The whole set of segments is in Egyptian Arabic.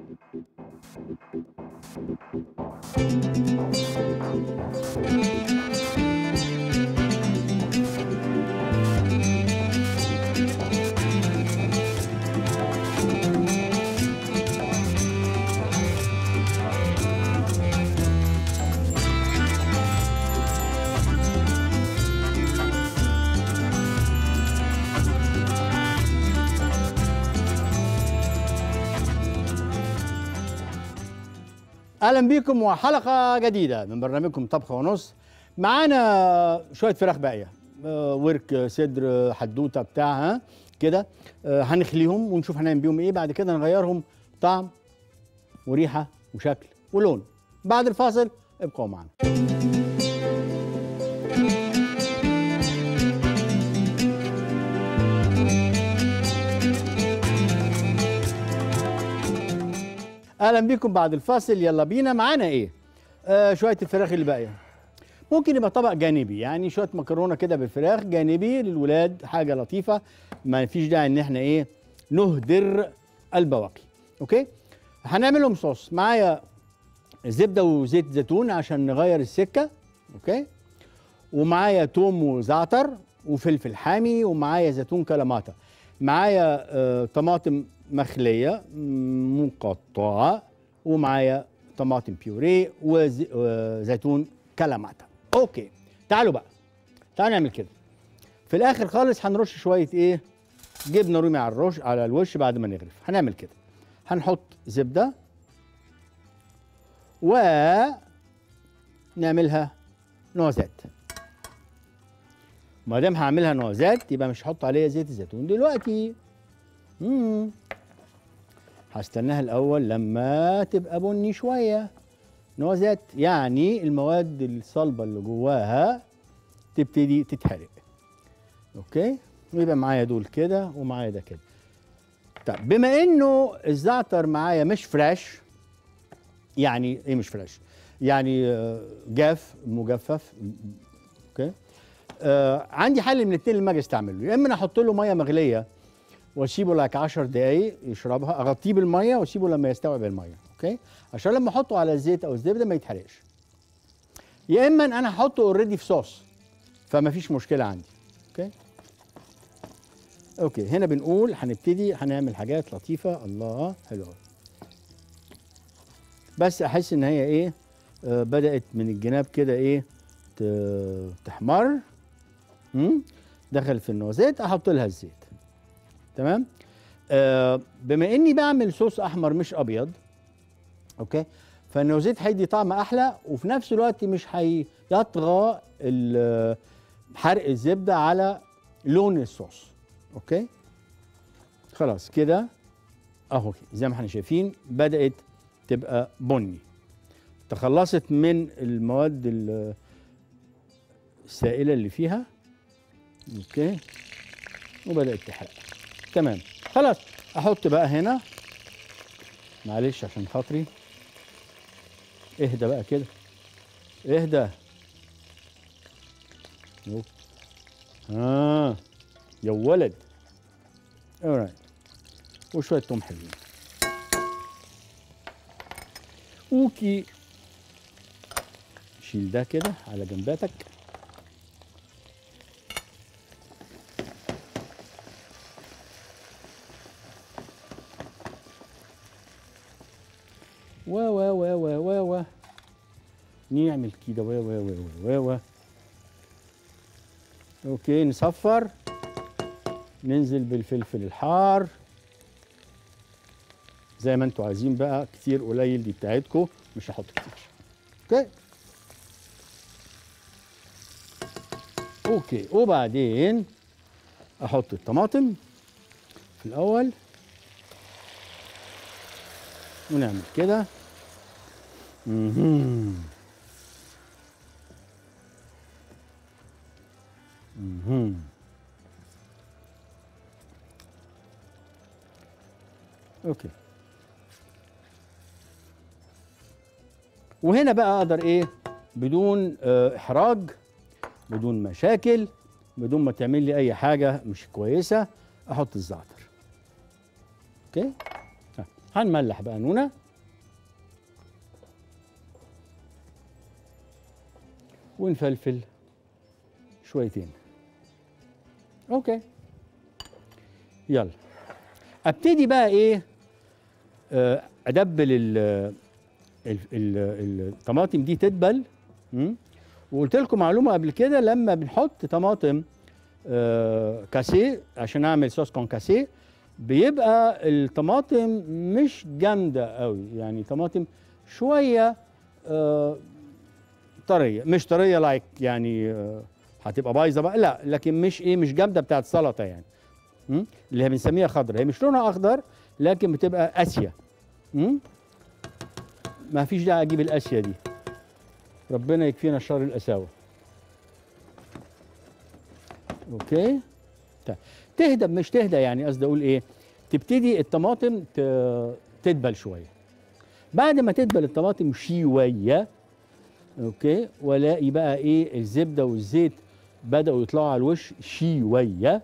اهلا بيكم وحلقه جديده من برنامجكم طبخه ونص معانا شويه فراخ باقيه آه، ورك صدر حدوته بتاع ها كده آه، هنخليهم ونشوف هنعمل بيهم ايه بعد كده نغيرهم طعم وريحه وشكل ولون بعد الفاصل ابقوا معنا اهلا بيكم بعد الفاصل يلا بينا معانا ايه آه شويه الفراخ اللي باقيه ممكن يبقى طبق جانبي يعني شويه مكرونه كده بالفراخ جانبي للولاد حاجه لطيفه ما فيش داعي ان احنا ايه نهدر البواقي اوكي هنعملهم صوص معايا زبده وزيت زيتون عشان نغير السكه اوكي ومعايا توم وزعتر وفلفل حامي ومعايا زيتون كلاماتا معايا آه طماطم مخليه م- مقطعه ومعايا طماطم بيوريه وزي- وزيتون كلاماتا اوكي تعالوا بقى تعالوا نعمل كده في الاخر خالص هنرش شويه ايه جبنه رومي على الرش على الوش بعد ما نغرف هنعمل كده هنحط زبده و نعملها نوزات ما دام هعملها نوزات يبقى مش هحط عليها زيت الزيتون دلوقتي امم هستناها الاول لما تبقى بني شويه نوزات يعني المواد الصلبه اللي جواها تبتدي تتحرق اوكي ويبقى معايا دول كده ومعايا ده كده طب بما انه الزعتر معايا مش فريش يعني ايه مش فريش يعني آه، جاف مجفف م- م- اوكي آه عندي حل من الاثنين لما اجي استعمله يا اما انا احط له ميه مغليه واسيبه لك 10 دقايق يشربها اغطيه بالميه واسيبه لما يستوعب الميه اوكي عشان لما احطه على الزيت او الزبده ما يتحرقش يا اما انا هحطه اوريدي في صوص فما فيش مشكله عندي اوكي اوكي هنا بنقول هنبتدي هنعمل حاجات لطيفه الله حلوه بس احس ان هي ايه آه بدات من الجناب كده ايه ت- تحمر مم؟ دخل في النوزات احط لها الزيت تمام آه بما اني بعمل صوص احمر مش ابيض اوكي فالنوزيت هيدي طعم احلى وفي نفس الوقت مش هيطغى ال- حرق الزبده على لون الصوص اوكي خلاص كده اهو زي ما احنا شايفين بدات تبقى بني تخلصت من المواد ال- السائله اللي فيها اوكي وبدات تحرق تمام خلاص احط بقى هنا معلش عشان خاطري اهدى بقى كده اهدى أوه. اه يا ولد alright وشويه توم حلوين اوكي شيل ده كده على جنباتك و و و و و و نعمل كده و و و و و و اوكي نصفر ننزل بالفلفل الحار زي ما انتوا عايزين بقى كتير قليل دي بتاعتكم مش هحط كتير اوكي اوكي وبعدين احط الطماطم في الاول ونعمل كده مهم. مهم. اوكي وهنا بقى اقدر ايه بدون آه، احراج بدون مشاكل بدون ما تعمل لي اي حاجه مش كويسه احط الزعتر اوكي آه، هنملح بقى نونه ونفلفل شويتين اوكي يلا ابتدي بقى ايه آه، ادبل ال ال- ال- الطماطم دي تدبل م? وقلت لكم معلومه قبل كده لما بنحط طماطم آه، كاسيه عشان اعمل صوص كون كاسيه بيبقى الطماطم مش جامده قوي يعني طماطم شويه آه، طريه مش طريه لايك يعني آه، هتبقى بايظه بقى لا لكن مش ايه مش جامده بتاعت سلطه يعني م? اللي هي بنسميها خضراء هي مش لونها اخضر لكن بتبقى قاسيه م? ما فيش داعي اجيب القاسيه دي ربنا يكفينا شر القساوه اوكي طيب تهدى مش تهدى يعني قصدي اقول ايه تبتدي الطماطم ت- تدبل شويه بعد ما تدبل الطماطم شويه اوكي والاقي بقى ايه الزبده والزيت بداوا يطلعوا على الوش شويه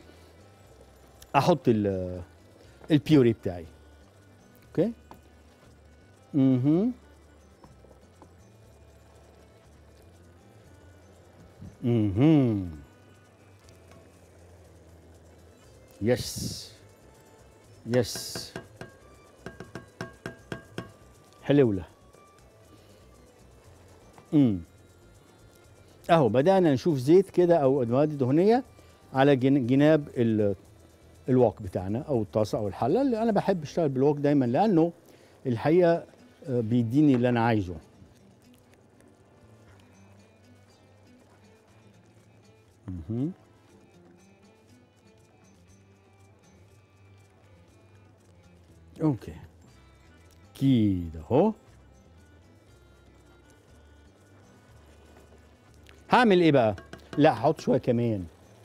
احط ال- البيوري بتاعي اوكي اها اها يس يس حلوله امم اهو بدانا نشوف زيت كده او مواد دهنيه على جن- جناب ال- الوok بتاعنا او الطاسه او الحله اللي انا بحب اشتغل بالوok دايما لانه الحقيقه آه، بيديني اللي انا عايزه مهم. اوكي كده اهو هعمل ايه بقى لا هحط شويه كمان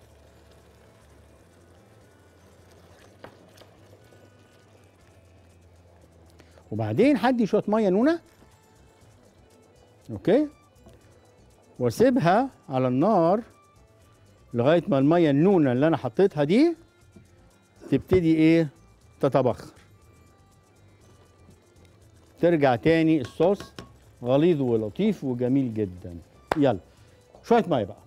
وبعدين هدي شويه ميه نونه اوكي واسيبها على النار لغايه ما الميه النونه اللي انا حطيتها دي تبتدي ايه تتبخر ترجع تاني الصوص غليظ ولطيف وجميل جدا يلا شويه ميه بقى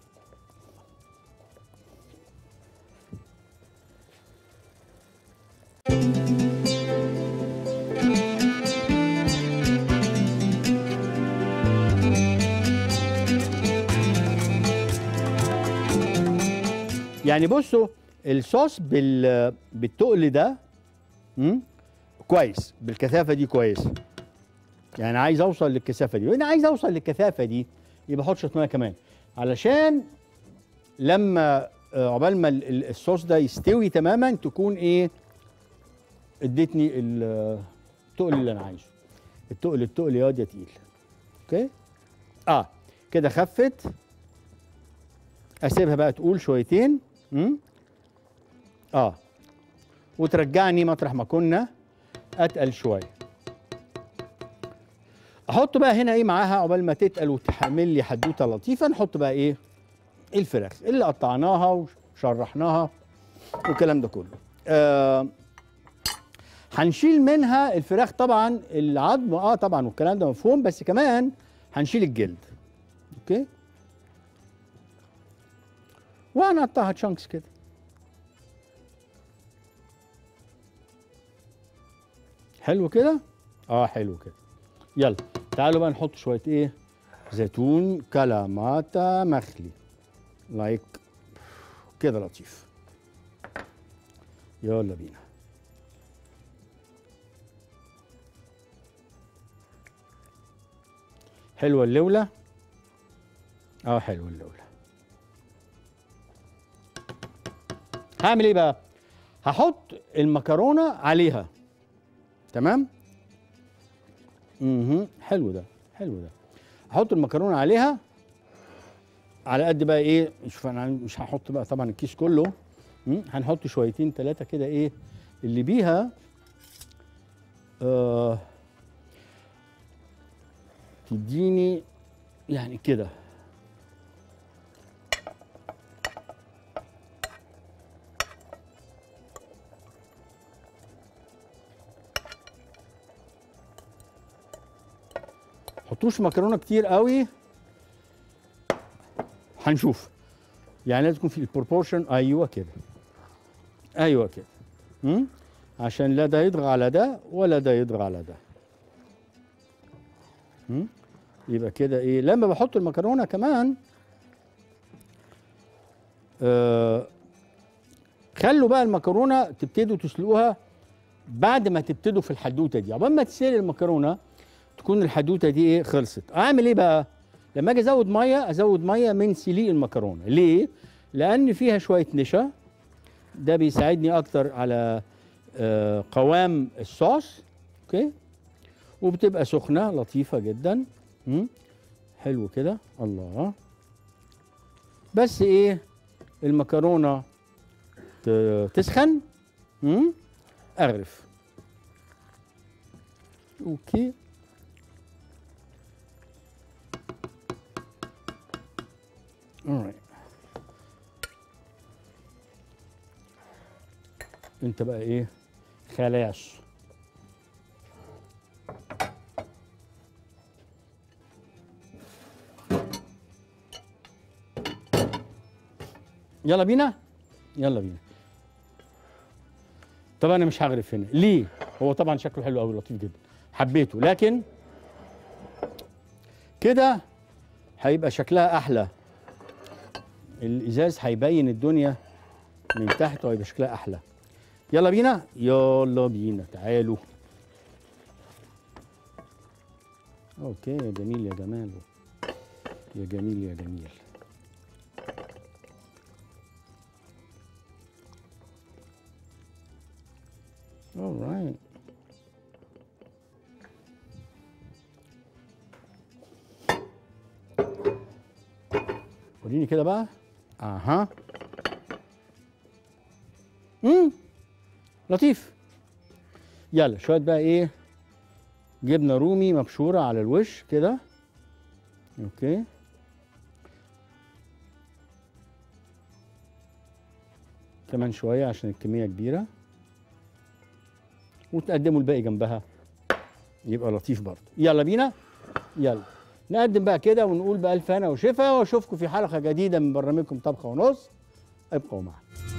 يعني بصوا الصوص بال بالتقل ده مم؟ كويس بالكثافه دي كويس يعني عايز اوصل للكثافه دي وانا عايز اوصل للكثافه دي يبقى احط شويه ميه كمان علشان لما آه، عقبال ما ال- ال- الصوص ده يستوي تماما تكون ايه ادتني ال- التقل اللي انا عايزه التقل التقل ياض يا تقيل اوكي اه كده خفت اسيبها بقى تقول شويتين امم اه وترجعني مطرح ما كنا اتقل شويه احط بقى هنا ايه معاها عقبال ما تتقل وتحمل لي حدوته لطيفه نحط بقى ايه الفراخ اللي قطعناها وشرحناها والكلام ده كله آه هنشيل منها الفراخ طبعا العظم اه طبعا والكلام ده مفهوم بس كمان هنشيل الجلد اوكي وهنقطعها تشانكس كده حلو كده اه حلو كده يلا تعالوا بقى نحط شويه ايه زيتون كلاماتا مخلي لايك كده لطيف يلا بينا حلوه اللوله اه حلوه اللوله هعمل ايه بقى هحط المكرونه عليها تمام اها حلو ده حلو ده احط المكرونه عليها على قد بقى ايه شوف انا مش هحط بقى طبعا الكيس كله مم، هنحط شويتين ثلاثه كده ايه اللي بيها آه تديني يعني كده حطوش مكرونه كتير قوي هنشوف يعني لازم يكون في البروبورشن ايوه كده ايوه كده مم؟ عشان لا ده يضغى على ده ولا ده يضغى على ده مم؟ يبقى كده ايه لما بحط المكرونه كمان آه خلوا بقى المكرونه تبتدوا تسلقوها بعد ما تبتدوا في الحدوته دي عقبال ما تسلق المكرونه تكون الحدوته دي ايه خلصت اعمل ايه بقى لما اجي ازود ميه ازود ميه من سليق المكرونه ليه لان فيها شويه نشا ده بيساعدني اكتر على آه قوام الصوص اوكي وبتبقى سخنه لطيفه جدا مم. حلو كده الله بس ايه المكرونه ت- تسخن مم. اغرف اوكي alright انت بقى ايه خلاص يلا بينا يلا بينا طبعا انا مش هغرف هنا ليه هو طبعا شكله حلو قوي لطيف جدا حبيته لكن كده هيبقى شكلها احلى الازاز هيبين الدنيا من تحت وهيبقى شكلها احلى يلا بينا يلا بينا تعالوا اوكي يا جميل يا جمال يا جميل يا جميل All right. وريني كده بقى اها امم لطيف يلا شويه بقى ايه جبنه رومي مبشوره على الوش كده اوكي كمان شويه عشان الكميه كبيره وتقدموا الباقي جنبها يبقى لطيف برضه يلا بينا يلا نقدم بقى كده ونقول بألف هنا وشفا واشوفكم في حلقه جديده من برنامجكم طبخه ونص ابقوا معنا